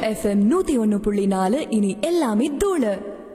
FM நூத்தி ஒன்னு புள்ளி நாலு இனி எல்லாமே தூளு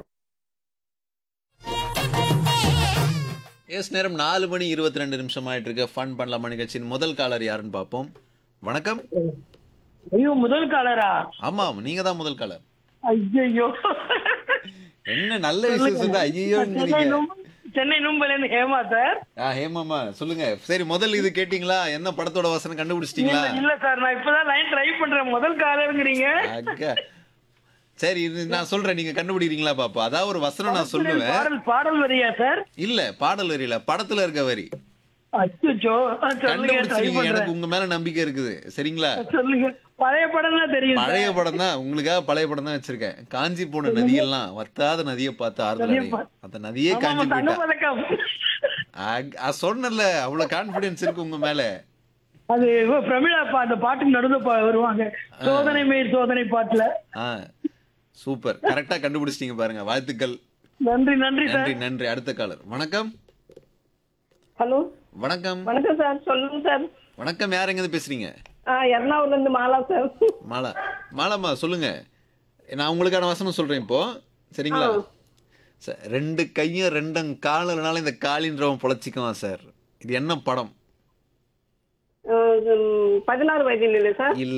எஸ் நேரம் நாலு மணி இருபத்தி ரெண்டு நிமிஷம் ஆயிட்டு இருக்கு ஃபன் பண்ணலாமா நிகழ்ச்சியின் முதல் காலர் யாருன்னு பார்ப்போம் வணக்கம் ஐயோ முதல் காலரா ஆமாம் நீங்க தான் முதல் காலர் ஐயோ என்ன நல்ல விசேஷம் தான் ஐயோ சென்னை நும்- சென்னை நும்பல இருந்து ஹேமா சார் ஆ ஹேமாமா சொல்லுங்க சரி முதல் இது கேட்டிங்களா என்ன படத்தோட வசனம் கண்டுபிடிச்சிட்டீங்களா இல்ல இல்ல சார் நான் இப்பதான் லைன் ட்ரை பண்றேன் முதல் காலருங்கிறீங்க அக்கா. சரி இது நான் சொல்றேன் நீங்க கண்டுபிடிக்கிறீங்களா பாப்பா அதாவது ஒரு வசனம் நான் சொல்லுவேன் பாடல் பாடல் வரியா சார் இல்ல பாடல் வரியில படத்துல இருக்க வரி அச்சோ சொல்லுங்க ட்ரை கண்டுபிடிச்சிருக்கீங்க எனக்கு பண்றேன் உங்க மேல நம்பிக்கை இருக்குது சரிங்களா சொல்லுங்க பழைய படம் தான் தெரியும் சார். பழைய படம் தான் உங்களுக்காக பழைய படம் தான் வச்சிருக்கேன் காஞ்சி போன நதியெல்லாம் வத்தாத நதியை பார்த்து ஆறுதல் நதியை அடையும் பா- அந்த நதியே ஆமா, காஞ்சி ஆமா, தங்க போயிட்டா பதக்கம் அக்- அ, சொன்னேன்ல அவ்வளவு கான்பிடன்ஸ் இருக்கு உங்க மேல அது இவ பிரமிளா பா அந்த பாட்டுக்கு நடுந்து பா- வருவாங்க சோதனை மேல் சோதனை பாட்டுல ஆ சூப்பர் கரெக்டா கண்டுபிடிச்சிட்டீங்க பாருங்க வாழ்த்துக்கள் நன்றி நன்றி சார் நன்றி நன்றி அடுத்த காலர் வணக்கம் ஹலோ வணக்கம் வணக்கம் சார் சொல்லுங்க சார் வணக்கம் யார் எங்க பேசுறீங்க ஆ எர்ணாகுளம்ல இருந்து மாலா சார் மாலா மாலாமா சொல்லுங்க நான் உங்களுக்கான வசனம் சொல்றேன் இப்போ சரிங்களா ச- ரெண்டு கையும் ரெண்டும் காலனால இந்த காலின்றவன் பொழைச்சிக்குவான் சார் இது என்ன படம் ஆ, ம், பதினாறு வயதில் இல்லை சார் இல்ல